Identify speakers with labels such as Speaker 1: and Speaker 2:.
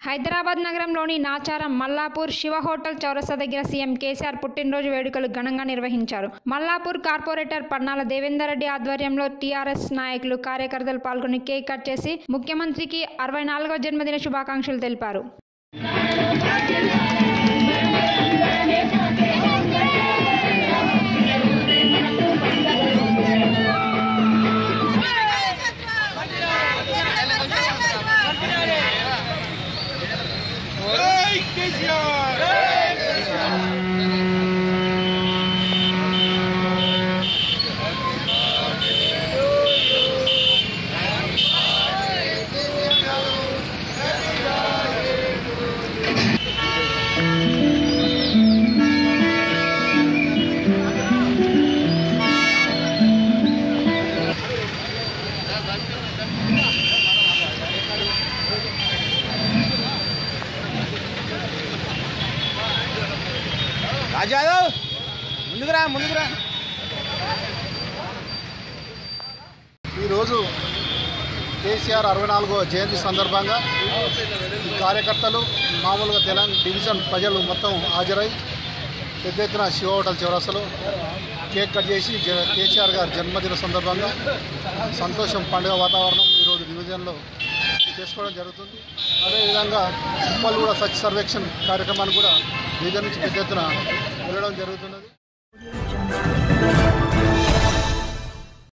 Speaker 1: హైదరాబాద్ నగరంలోని నాచారం మల్లాపూర్ శివ హోటల్ చౌరస్తా దగ్గర సీఎం కేసీఆర్ పుట్టినరోజు వేడుకలు ఘనంగా నిర్వహించారు మల్లాపూర్ కార్పొరేటర్ పన్నాల దేవేందర్ రెడ్డి ఆధ్వర్యంలో టీఆర్ఎస్ నాయకులు కార్యకర్తలు పాల్గొని కేక్ కట్ చేసి ముఖ్యమంత్రికి అరవై నాలుగవ జన్మదిన శుభాకాంక్షలు తెలిపారు
Speaker 2: Hey, KCR! రాజు యాదవ్ ముందుకురా ముందుకురా
Speaker 3: ఈరోజు కేసీఆర్ అరవై నాలుగో జయంతి సందర్భంగా ఈ కార్యకర్తలు మామూలుగా తెలంగాణ డివిజన్ ప్రజలు మొత్తం హాజరై పెద్ద ఎత్తున శివ హోటల్ చౌరస్తలో కేక్ కట్ చేసి జ- కేసీఆర్ గారి జన్మదిన సందర్భంగా సంతోషం పండుగ వాతావరణం ఈరోజు డివిజన్లో చేసుకోవడం జరుగుతుంది అదేవిధంగా ఉప్పల్ కూడా స్వచ్ఛ సర్వేక్షణ్ కార్యక్రమాన్ని కూడా డివిజన్ నుంచి పెద్ద ఎత్తున వెళ్ళడం జరుగుతున్నది